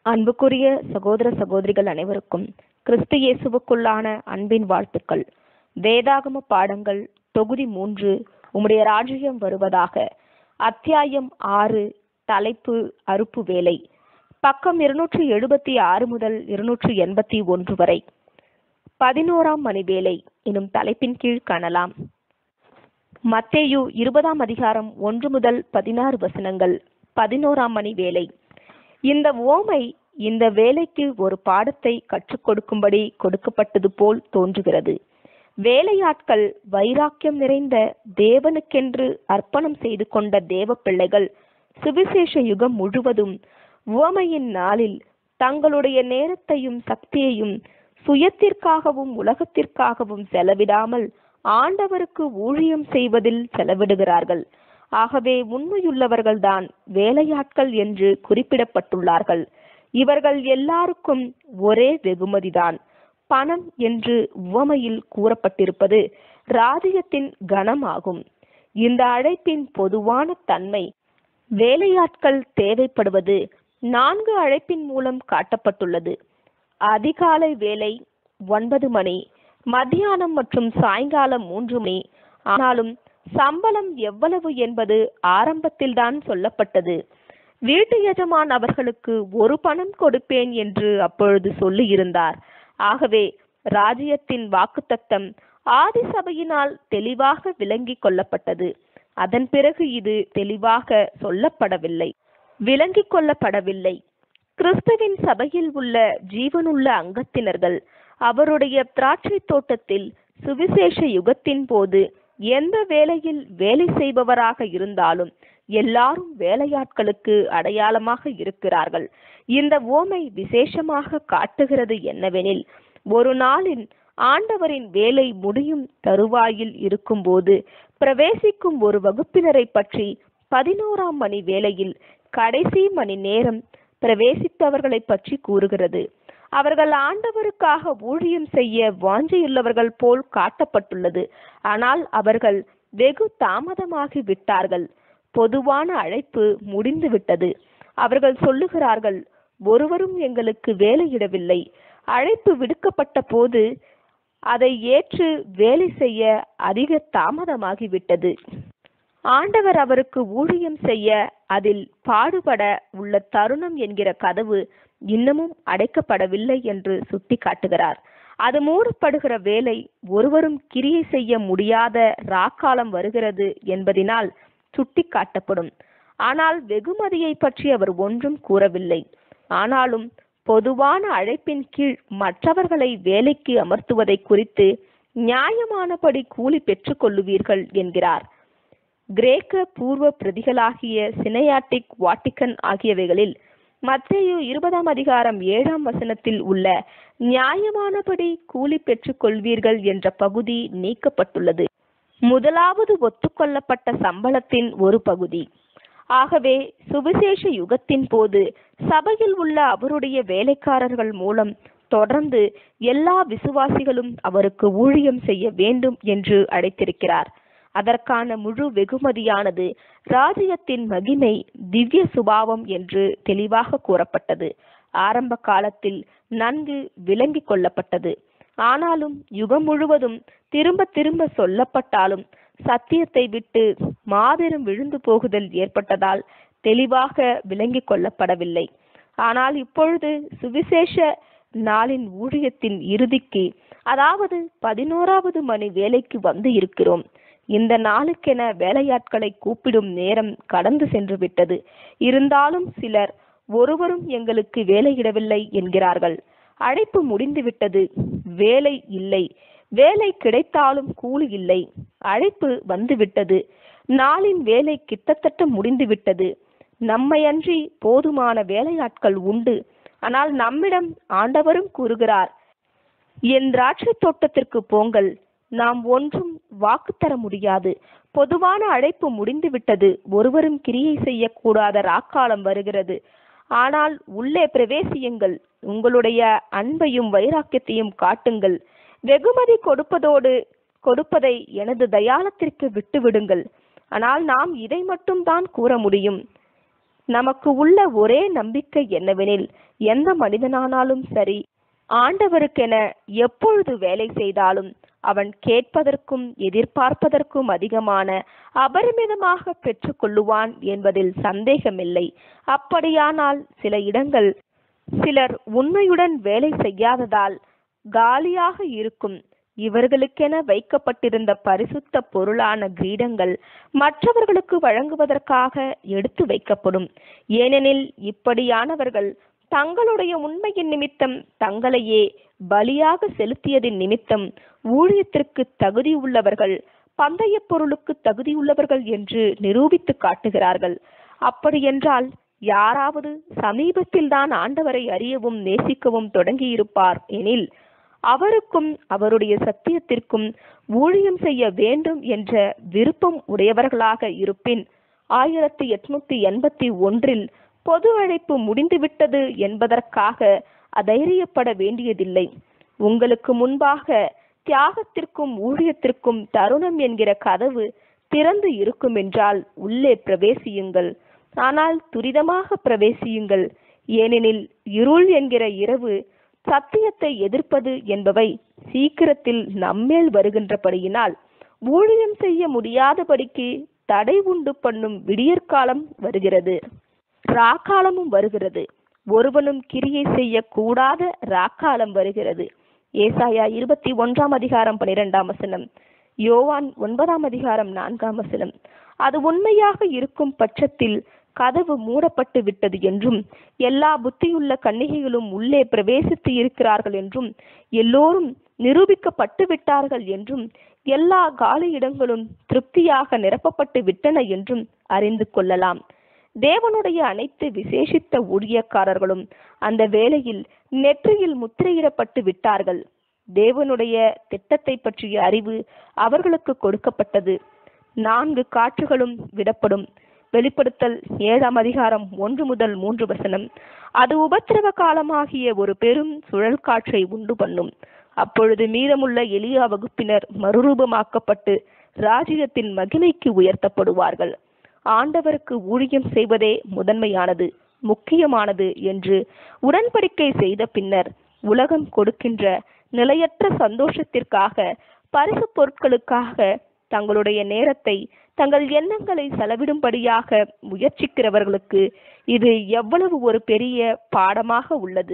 அன்புக்குரிய சகோதர சகோதரிகள் அனைவருக்கும் கிறிஸ்து இயேசுவுக்குள்ளான அன்பின் வாழ்த்துக்கள் வேதாகம பாடங்கள் தொகுதி மூன்று உம்முடைய ராஜ்யம் வருவதாக அத்தியாயம் ஆறு தலைப்பு அறுப்பு வேலை பக்கம் இருநூற்றி எழுபத்தி ஆறு முதல் இருநூற்றி எண்பத்தி ஒன்று வரை பதினோராம் மணி வேலை எனும் தலைப்பின் கீழ் காணலாம் மத்தேயு இருபதாம் அதிகாரம் ஒன்று முதல் பதினாறு வசனங்கள் பதினோராம் மணி வேலை இந்த ஓமை இந்த வேலைக்கு ஒரு பாடத்தை கற்றுக் கொடுக்கும்படி கொடுக்கப்பட்டது போல் தோன்றுகிறது வேலையாட்கள் வைராக்கியம் நிறைந்த தேவனுக்கென்று அர்ப்பணம் செய்து கொண்ட தேவ பிள்ளைகள் சுவிசேஷ யுகம் முழுவதும் உவமையின் நாளில் தங்களுடைய நேரத்தையும் சக்தியையும் சுயத்திற்காகவும் உலகத்திற்காகவும் செலவிடாமல் ஆண்டவருக்கு ஊழியம் செய்வதில் செலவிடுகிறார்கள் ஆகவே உண்மையுள்ளவர்கள்தான் வேலையாட்கள் என்று குறிப்பிடப்பட்டுள்ளார்கள் இவர்கள் எல்லாருக்கும் ஒரே வெகுமதிதான் பணம் என்று உவமையில் கூறப்பட்டிருப்பது ராஜ்யத்தின் கனமாகும் இந்த அழைப்பின் பொதுவான தன்மை வேலையாட்கள் தேவைப்படுவது நான்கு அழைப்பின் மூலம் காட்டப்பட்டுள்ளது அதிகாலை வேலை ஒன்பது மணி மத்தியானம் மற்றும் சாயங்காலம் மூன்று மணி ஆனாலும் சம்பளம் எவ்வளவு என்பது ஆரம்பத்தில்தான் சொல்லப்பட்டது வீட்டு எஜமான் அவர்களுக்கு ஒரு பணம் கொடுப்பேன் என்று அப்பொழுது சொல்லியிருந்தார் ஆகவே ராஜ்யத்தின் வாக்குத்தத்தம் ஆதி சபையினால் தெளிவாக விளங்கிக் கொள்ளப்பட்டது அதன் பிறகு இது தெளிவாக சொல்லப்படவில்லை விளங்கிக் கொள்ளப்படவில்லை கிறிஸ்துவின் சபையில் உள்ள ஜீவனுள்ள அங்கத்தினர்கள் அவருடைய திராட்சை தோட்டத்தில் சுவிசேஷ யுகத்தின் போது எந்த வேலையில் வேலை செய்பவராக இருந்தாலும் எல்லாரும் வேலையாட்களுக்கு அடையாளமாக இருக்கிறார்கள் இந்த ஓமை விசேஷமாக காட்டுகிறது என்னவெனில் ஒரு நாளின் ஆண்டவரின் வேலை முடியும் தருவாயில் இருக்கும்போது பிரவேசிக்கும் ஒரு வகுப்பினரை பற்றி பதினோராம் மணி வேளையில் கடைசி மணி நேரம் பிரவேசித்தவர்களை பற்றி கூறுகிறது அவர்கள் ஆண்டவருக்காக ஊழியம் செய்ய வாஞ்சியுள்ளவர்கள் போல் காட்டப்பட்டுள்ளது ஆனால் அவர்கள் வெகு தாமதமாகி விட்டார்கள் பொதுவான அழைப்பு முடிந்து விட்டது அவர்கள் சொல்லுகிறார்கள் ஒருவரும் எங்களுக்கு வேலையிடவில்லை அழைப்பு விடுக்கப்பட்ட போது அதை ஏற்று வேலை செய்ய அதிக தாமதமாகிவிட்டது ஆண்டவர் அவருக்கு ஊழியம் செய்ய அதில் பாடுபட உள்ள தருணம் என்கிற கதவு இன்னமும் அடைக்கப்படவில்லை என்று சுட்டி காட்டுகிறார் அது மூடப்படுகிற வேலை ஒருவரும் கிரியை செய்ய முடியாத ராக்காலம் வருகிறது என்பதினால் சுட்டி காட்டப்படும் ஆனால் வெகுமதியை பற்றி அவர் ஒன்றும் கூறவில்லை ஆனாலும் பொதுவான அழைப்பின் கீழ் மற்றவர்களை வேலைக்கு அமர்த்துவதை குறித்து நியாயமானபடி கூலி பெற்றுக் கொள்ளுவீர்கள் என்கிறார் கிரேக்க பூர்வ பிரதிகளாகிய சினையாட்டிக் வாட்டிக்கன் ஆகியவைகளில் மத்தேயு இருபதாம் அதிகாரம் ஏழாம் வசனத்தில் உள்ள நியாயமானபடி கூலி பெற்றுக் கொள்வீர்கள் என்ற பகுதி நீக்கப்பட்டுள்ளது முதலாவது ஒத்துக்கொள்ளப்பட்ட சம்பளத்தின் ஒரு பகுதி ஆகவே சுவிசேஷ யுகத்தின் போது சபையில் உள்ள அவருடைய வேலைக்காரர்கள் மூலம் தொடர்ந்து எல்லா விசுவாசிகளும் அவருக்கு ஊழியம் செய்ய வேண்டும் என்று அழைத்திருக்கிறார் அதற்கான முழு வெகுமதியானது ராஜ்யத்தின் மகிமை திவ்ய சுபாவம் என்று தெளிவாக கூறப்பட்டது ஆரம்ப காலத்தில் நன்கு விளங்கிக் கொள்ளப்பட்டது ஆனாலும் யுகம் முழுவதும் திரும்ப திரும்ப சொல்லப்பட்டாலும் சத்தியத்தை விட்டு மாபெரும் விழுந்து போகுதல் ஏற்பட்டதால் தெளிவாக விளங்கிக் கொள்ளப்படவில்லை ஆனால் இப்பொழுது சுவிசேஷ நாளின் ஊழியத்தின் இறுதிக்கு அதாவது பதினோராவது மணி வேலைக்கு வந்து இருக்கிறோம் இந்த நாளுக்கென வேலையாட்களை கூப்பிடும் நேரம் கடந்து சென்று விட்டது இருந்தாலும் சிலர் ஒருவரும் எங்களுக்கு வேலையிடவில்லை என்கிறார்கள் அழைப்பு முடிந்துவிட்டது வேலை இல்லை வேலை கிடைத்தாலும் கூலி இல்லை அழைப்பு வந்துவிட்டது நாளின் வேலை கிட்டத்தட்ட முடிந்துவிட்டது நம்மையன்றி போதுமான வேலையாட்கள் உண்டு ஆனால் நம்மிடம் ஆண்டவரும் கூறுகிறார் என் திராட்சை தோட்டத்திற்கு போங்கள் நாம் ஒன்றும் வாக்கு தர முடியாது பொதுவான அழைப்பு முடிந்துவிட்டது ஒருவரும் கிரியை செய்யக்கூடாத ராக்காலம் வருகிறது ஆனால் உள்ளே பிரவேசியுங்கள் உங்களுடைய அன்பையும் வைராக்கியத்தையும் காட்டுங்கள் வெகுமதி கொடுப்பதோடு கொடுப்பதை எனது தயாளத்திற்கு விட்டுவிடுங்கள் ஆனால் நாம் இதை மட்டும் தான் கூற முடியும் நமக்கு உள்ள ஒரே நம்பிக்கை என்னவெனில் எந்த மனிதனானாலும் சரி ஆண்டவருக்கென எப்பொழுது வேலை செய்தாலும் அவன் கேட்பதற்கும் எதிர்பார்ப்பதற்கும் அதிகமான அபரிமிதமாக பெற்றுக்கொள்ளுவான் என்பதில் சந்தேகமில்லை அப்படியானால் சில இடங்கள் சிலர் உண்மையுடன் வேலை செய்யாததால் காலியாக இருக்கும் இவர்களுக்கென வைக்கப்பட்டிருந்த பரிசுத்த பொருளான கிரீடங்கள் மற்றவர்களுக்கு வழங்குவதற்காக எடுத்து வைக்கப்படும் ஏனெனில் இப்படியானவர்கள் தங்களுடைய உண்மையின் நிமித்தம் தங்களையே பலியாக செலுத்தியதின் நிமித்தம் ஊழியத்திற்கு தகுதியுள்ளவர்கள் பந்தய பொருளுக்கு தகுதியுள்ளவர்கள் என்று நிரூபித்து காட்டுகிறார்கள் அப்படியென்றால் யாராவது சமீபத்தில் தான் ஆண்டவரை அறியவும் நேசிக்கவும் தொடங்கியிருப்பார் எனில் அவருக்கும் அவருடைய சத்தியத்திற்கும் ஊழியம் செய்ய வேண்டும் என்ற விருப்பம் உடையவர்களாக இருப்பின் ஆயிரத்தி எட்நூத்தி எண்பத்தி ஒன்றில் பொது அழைப்பு முடிந்துவிட்டது என்பதற்காக அதைரியப்பட வேண்டியதில்லை உங்களுக்கு முன்பாக தியாகத்திற்கும் ஊழியத்திற்கும் தருணம் என்கிற கதவு திறந்து இருக்கும் என்றால் உள்ளே பிரவேசியுங்கள் ஆனால் துரிதமாக பிரவேசியுங்கள் ஏனெனில் இருள் என்கிற இரவு சத்தியத்தை எதிர்ப்பது என்பவை சீக்கிரத்தில் நம்மேல் வருகின்றபடியினால் ஊழியம் செய்ய முடியாதபடிக்கு தடை உண்டு பண்ணும் விடியற்காலம் வருகிறது ராக்காலமும் வருகிறது ஒருவனும் கிரியை செய்யக்கூடாத ராக்காலம் வருகிறது ஏசாயா இருபத்தி ஒன்றாம் அதிகாரம் பனிரெண்டாம் வசனம் யோவான் ஒன்பதாம் அதிகாரம் நான்காம் வசனம் அது உண்மையாக இருக்கும் பட்சத்தில் கதவு மூடப்பட்டு விட்டது என்றும் எல்லா புத்தியுள்ள கன்னிகைகளும் உள்ளே பிரவேசித்து இருக்கிறார்கள் என்றும் எல்லோரும் நிரூபிக்கப்பட்டு விட்டார்கள் என்றும் எல்லா காலி இடங்களும் திருப்தியாக நிரப்பப்பட்டு விட்டன என்றும் அறிந்து கொள்ளலாம் தேவனுடைய அனைத்து விசேஷித்த ஊழியக்காரர்களும் அந்த வேளையில் நெற்றியில் முத்திரையிடப்பட்டு விட்டார்கள் தேவனுடைய திட்டத்தை பற்றிய அறிவு அவர்களுக்கு கொடுக்கப்பட்டது நான்கு காற்றுகளும் விடப்படும் வெளிப்படுத்தல் ஏழாம் அதிகாரம் ஒன்று முதல் மூன்று வசனம் அது உபத்திரவ காலமாகிய ஒரு பெரும் சுழல் காற்றை உண்டு பண்ணும் அப்பொழுது மீதமுள்ள எளியா வகுப்பினர் மறுரூபமாக்கப்பட்டு ராஜ்யத்தின் மகிமைக்கு உயர்த்தப்படுவார்கள் ஆண்டவருக்கு ஊழியம் செய்வதே முதன்மையானது முக்கியமானது என்று உடன்படிக்கை செய்த பின்னர் உலகம் கொடுக்கின்ற நிலையற்ற சந்தோஷத்திற்காக பரிசு பொருட்களுக்காக தங்களுடைய நேரத்தை தங்கள் எண்ணங்களை செலவிடும்படியாக முயற்சிக்கிறவர்களுக்கு இது எவ்வளவு ஒரு பெரிய பாடமாக உள்ளது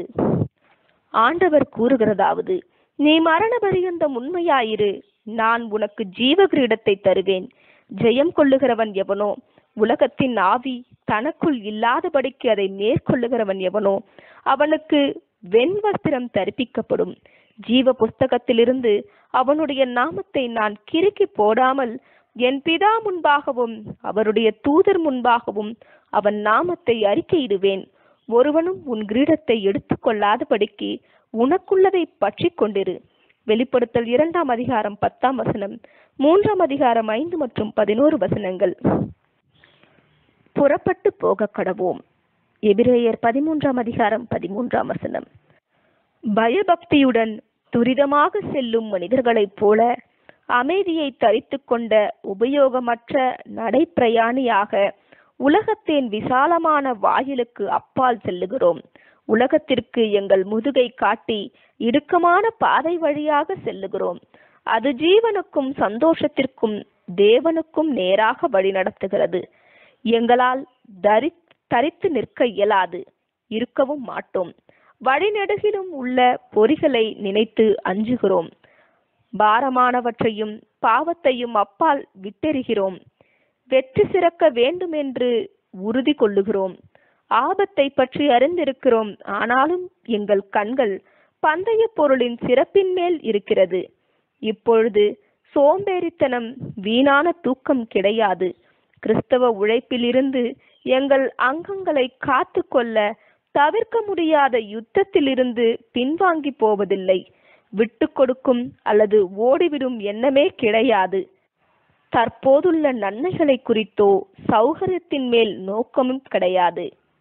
ஆண்டவர் கூறுகிறதாவது நீ மரண பரியந்தம் உண்மையாயிரு நான் உனக்கு ஜீவ கிரீடத்தை தருவேன் ஜெயம் கொள்ளுகிறவன் எவனோ உலகத்தின் ஆவி தனக்குள் இல்லாதபடிக்கு அதை மேற்கொள்ளுகிறவன் எவனோ அவனுக்கு வெண்வஸ்திரம் தரிப்பிக்கப்படும் ஜீவ புஸ்தகத்திலிருந்து அவனுடைய நாமத்தை நான் கிறுக்கி போடாமல் என் பிதா முன்பாகவும் அவருடைய தூதர் முன்பாகவும் அவன் நாமத்தை அறிக்கையிடுவேன் ஒருவனும் உன் கிரீடத்தை எடுத்துக்கொள்ளாதபடிக்கு உனக்குள்ளதை பற்றி கொண்டிரு வெளிப்படுத்தல் இரண்டாம் அதிகாரம் பத்தாம் வசனம் மூன்றாம் அதிகாரம் ஐந்து மற்றும் பதினோரு வசனங்கள் புறப்பட்டு போக கடவோம் எபிரேயர் பதிமூன்றாம் அதிகாரம் பதிமூன்றாம் வசனம் பயபக்தியுடன் துரிதமாக செல்லும் மனிதர்களைப் போல அமைதியை தரித்து கொண்ட உபயோகமற்ற நடைப்பிரயாணியாக உலகத்தின் விசாலமான வாயிலுக்கு அப்பால் செல்லுகிறோம் உலகத்திற்கு எங்கள் முதுகை காட்டி இடுக்கமான பாதை வழியாக செல்லுகிறோம் அது ஜீவனுக்கும் சந்தோஷத்திற்கும் தேவனுக்கும் நேராக வழிநடத்துகிறது எங்களால் தரி தரித்து நிற்க இயலாது இருக்கவும் மாட்டோம் வழிநெடுகிலும் உள்ள பொறிகளை நினைத்து அஞ்சுகிறோம் பாரமானவற்றையும் பாவத்தையும் அப்பால் விட்டெறிகிறோம் வெற்றி சிறக்க வேண்டும் என்று உறுதி கொள்ளுகிறோம் ஆபத்தை பற்றி அறிந்திருக்கிறோம் ஆனாலும் எங்கள் கண்கள் பந்தய பொருளின் சிறப்பின் மேல் இருக்கிறது இப்பொழுது சோம்பேறித்தனம் வீணான தூக்கம் கிடையாது கிறிஸ்தவ உழைப்பிலிருந்து எங்கள் அங்கங்களை காத்து கொள்ள தவிர்க்க முடியாத யுத்தத்திலிருந்து பின்வாங்கி போவதில்லை விட்டு கொடுக்கும் அல்லது ஓடிவிடும் எண்ணமே கிடையாது தற்போதுள்ள நன்மைகளை குறித்தோ சௌகரியத்தின் மேல் நோக்கமும் கிடையாது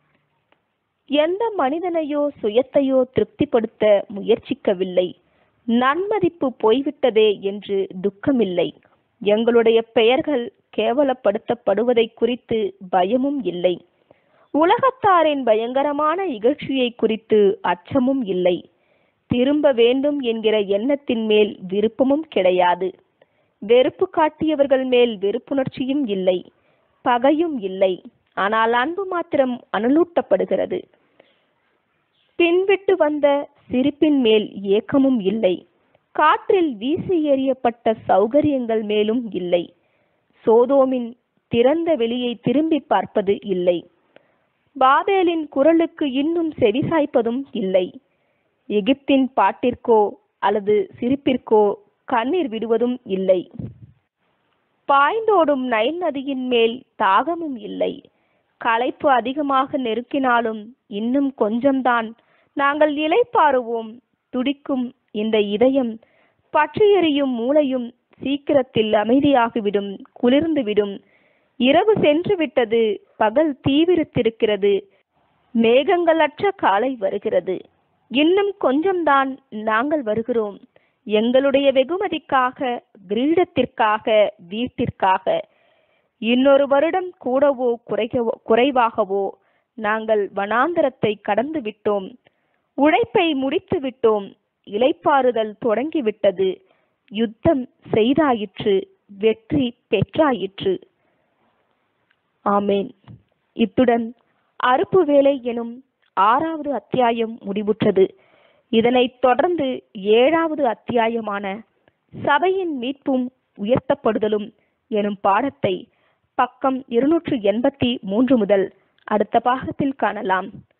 எந்த மனிதனையோ சுயத்தையோ திருப்திப்படுத்த முயற்சிக்கவில்லை நன்மதிப்பு போய்விட்டதே என்று துக்கமில்லை எங்களுடைய பெயர்கள் கேவலப்படுத்தப்படுவதை குறித்து பயமும் இல்லை உலகத்தாரின் பயங்கரமான இகழ்ச்சியை குறித்து அச்சமும் இல்லை திரும்ப வேண்டும் என்கிற எண்ணத்தின் மேல் விருப்பமும் கிடையாது வெறுப்பு காட்டியவர்கள் மேல் வெறுப்புணர்ச்சியும் இல்லை பகையும் இல்லை ஆனால் அன்பு மாத்திரம் அனலூட்டப்படுகிறது பின்விட்டு வந்த சிரிப்பின் மேல் ஏக்கமும் இல்லை காற்றில் வீசி எறியப்பட்ட சௌகரியங்கள் மேலும் இல்லை சோதோமின் திறந்த வெளியை திரும்பி பார்ப்பது இல்லை பாபேலின் குரலுக்கு இன்னும் செவிசாய்ப்பதும் இல்லை எகிப்தின் பாட்டிற்கோ அல்லது சிரிப்பிற்கோ கண்ணீர் விடுவதும் இல்லை பாய்ந்தோடும் நைல் நதியின் மேல் தாகமும் இல்லை களைப்பு அதிகமாக நெருக்கினாலும் இன்னும் கொஞ்சம்தான் நாங்கள் இலைப்பாறுவோம் துடிக்கும் இந்த இதயம் பற்றி எறியும் மூளையும் சீக்கிரத்தில் அமைதியாகிவிடும் குளிர்ந்துவிடும் இரவு சென்று விட்டது பகல் தீவிரித்திருக்கிறது மேகங்களற்ற காலை வருகிறது இன்னும் கொஞ்சம்தான் நாங்கள் வருகிறோம் எங்களுடைய வெகுமதிக்காக கிரீடத்திற்காக வீட்டிற்காக இன்னொரு வருடம் கூடவோ குறைகவோ குறைவாகவோ நாங்கள் வனாந்தரத்தை கடந்து விட்டோம் உழைப்பை முடித்து விட்டோம் இலைப்பாறுதல் தொடங்கிவிட்டது யுத்தம் செய்தாயிற்று வெற்றி பெற்றாயிற்று ஆமேன் இத்துடன் அறுப்பு வேலை எனும் ஆறாவது அத்தியாயம் முடிவுற்றது இதனைத் தொடர்ந்து ஏழாவது அத்தியாயமான சபையின் மீட்பும் உயர்த்தப்படுதலும் எனும் பாடத்தை பக்கம் இருநூற்று எண்பத்தி மூன்று முதல் அடுத்த பாகத்தில் காணலாம்